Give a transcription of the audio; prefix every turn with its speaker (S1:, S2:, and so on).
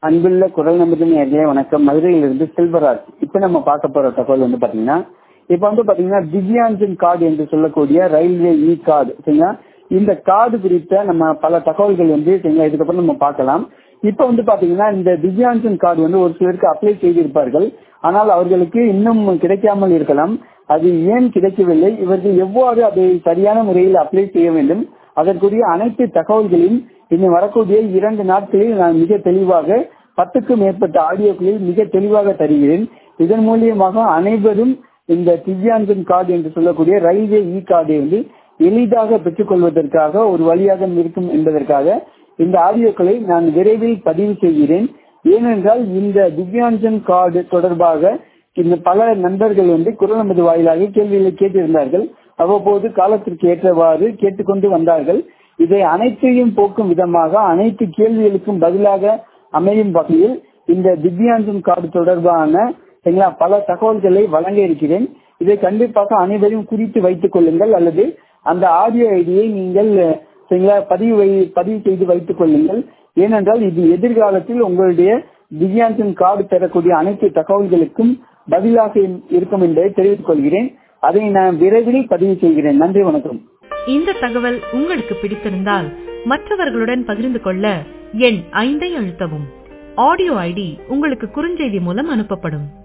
S1: அன்புள்ள குரல் நம்புது நேர்களே வணக்கம் மதுரையிலிருந்து செல்வராஜ் இப்ப நம்ம பார்க்க போற தகவல் வந்து பாத்தீங்கன்னா இப்ப வந்து பாத்தீங்கன்னா திவ்யாஞ்சன் கார்டு என்று சொல்லக்கூடிய ரயில்வே இ கார்டு சரிங்களா இந்த கார்டு குறித்த நம்ம பல தகவல்கள் வந்து சரிங்களா இதுக்கப்புறம் நம்ம பார்க்கலாம் இப்ப வந்து பாத்தீங்கன்னா இந்த திவ்யாஞ்சன் கார்டு வந்து ஒரு சிலருக்கு அப்ளை செய்திருப்பார்கள் ஆனால் அவர்களுக்கு இன்னும் கிடைக்காமல் இருக்கலாம் அது ஏன் கிடைக்கவில்லை இவர்கள் எவ்வாறு அதை சரியான முறையில் அப்ளை செய்ய வேண்டும் அதற்குரிய அனைத்து தகவல்களையும் இன்னும் வரக்கூடிய இரண்டு நாட்களில் நான் மிக தெளிவாக பத்துக்கும் மேற்பட்ட ஆடியோக்களில் மிக தெளிவாக தருகிறேன் இதன் மூலியமாக அனைவரும் இந்த திவ்யாஞ்சன் கார்டு என்று சொல்லக்கூடிய ரயில்வே இ கார்டை வந்து எளிதாக பெற்றுக் கொள்வதற்காக ஒரு வழியாக இருக்கும் என்பதற்காக இந்த ஆடியோக்களை நான் விரைவில் பதிவு செய்கிறேன் ஏனென்றால் இந்த திவ்யாஞ்சன் கார்டு தொடர்பாக இந்த பல நண்பர்கள் வந்து குரல் நமது வாயிலாக கேள்விகளை கேட்டிருந்தார்கள் அவ்வப்போது காலத்திற்கு ஏற்றவாறு கேட்டுக்கொண்டு வந்தார்கள் இதை அனைத்தையும் போக்கும் விதமாக அனைத்து கேள்விகளுக்கும் பதிலாக அமையும் வகையில் இந்த திவ்யாஞ்சன் கார்டு தொடர்பான சரிங்களா பல தகவல்களை வழங்க இருக்கிறேன் இதை கண்டிப்பாக அனைவரும் குறித்து வைத்துக் கொள்ளுங்கள் அல்லது அந்த ஆடியோ ஐடியை நீங்கள் சரிங்களா பதிவு பதிவு செய்து வைத்துக் கொள்ளுங்கள் ஏனென்றால் இது எதிர்காலத்தில் உங்களுடைய திவ்யாஞ்சன் கார்டு பெறக்கூடிய அனைத்து தகவல்களுக்கும் பதிலாக இருக்கும் என்பதை தெரிவித்துக் கொள்கிறேன் அதை நான் விரைவில் பதிவு செய்கிறேன் நன்றி வணக்கம்
S2: இந்த தகவல் உங்களுக்கு பிடித்திருந்தால் மற்றவர்களுடன் பகிர்ந்து கொள்ள எண் ஐந்தை அழுத்தவும் ஆடியோ ஐடி உங்களுக்கு குறுஞ்செய்தி மூலம் அனுப்பப்படும்